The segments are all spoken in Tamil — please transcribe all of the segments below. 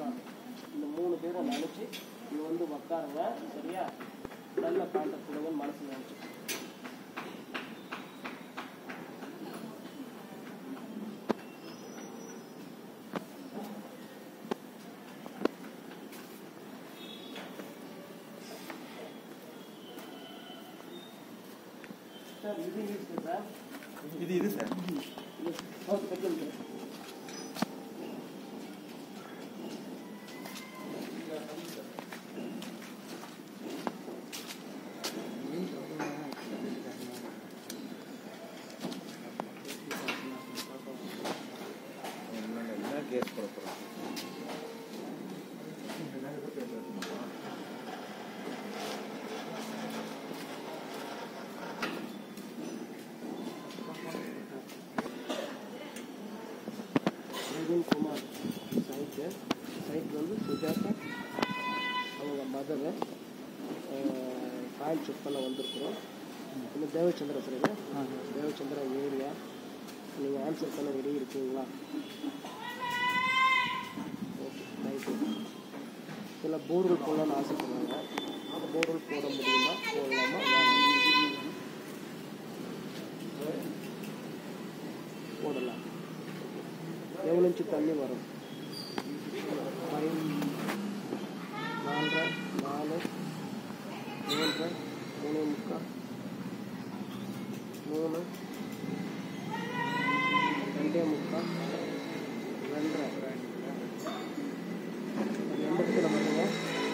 உட்காரு இந்த மூணு பேரை நினச்சி இது வந்து உட்காருங்க சரியா நல்ல பேண்ட்டை கொடுங்கன்னு மனசு நினச்சி சார் இது இருக்கு சார் இது இது சார் ஓகே செகண்ட் சார் என்ன கேஸ் போட போகிறோம் பிரவீன் குமார் சைட்டு சைட் வந்து சுஜாதா அவங்க மதரு காயில் செக் பண்ண வந்திருக்கிறோம் இந்த தேவச்சந்திர சார் தேவச்சந்திர ஏரியா நீங்கள் ஆன்சர் பண்ண ரெடி இருக்கீங்களா ஓகே தேங்க்யூ சில போர்வெல் போடலான்னு ஆசைப்படுறாங்க அந்த போர்வெல் போட முடியுமா போடலாமா வேணாமா? போடலாம் எவ்வளோ இன்ச்சு தண்ணி வரும் ஃபைவ் நாலரை நாலு மூன்றரை மூணு முக்கால் மூணு ரெண்டே முக்கால் ரெண்டரை அது எந்த இடத்துல பண்ணுங்க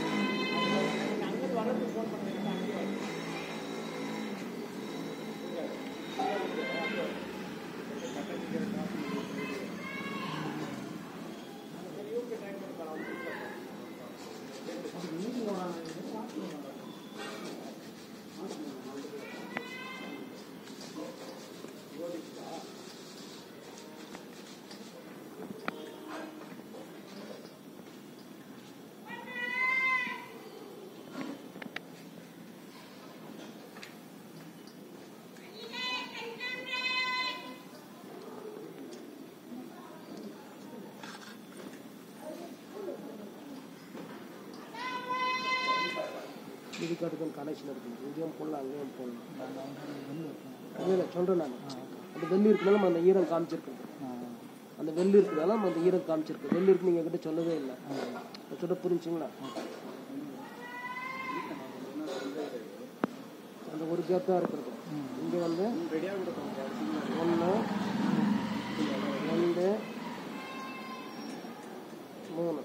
இதுக்கு அதுக்கும் கனெக்ஷன் இருக்குது இங்கேயும் போடலாம் அங்கேயும் போடலாம் இல்லை இல்லை சொல்கிறேன் நான் அந்த வெள்ளி இருக்கனால அந்த ஈரம் காமிச்சிருக்கு அந்த வெள்ளி இருக்கிறதால நம்ம அந்த ஈரம் காமிச்சிருக்கு வெள்ளி இருக்கு நீங்கள் என்கிட்ட சொல்லவே இல்லை நான் சொல்ல புரிஞ்சுங்களா அந்த ஒரு கேப் தான் இருக்கிறது இங்கே வந்து ஒன்று ரெண்டு மூணு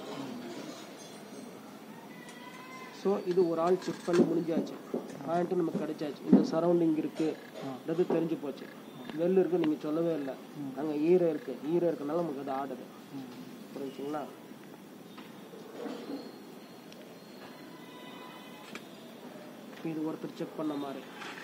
ஸோ இது ஒரு ஆள் செக் பண்ணி முடிஞ்சாச்சு பாயிண்ட்டு நமக்கு கிடைச்சாச்சு இந்த சரௌண்டிங் இருக்குன்றது தெரிஞ்சு போச்சு வெள்ளு இருக்கு நீங்கள் சொல்லவே இல்லை அங்கே ஈரம் இருக்கு ஈரம் இருக்கனால நமக்கு அது ஆடுது புரிஞ்சுங்களா இப்போ இது ஒருத்தர் செக் பண்ண மாதிரி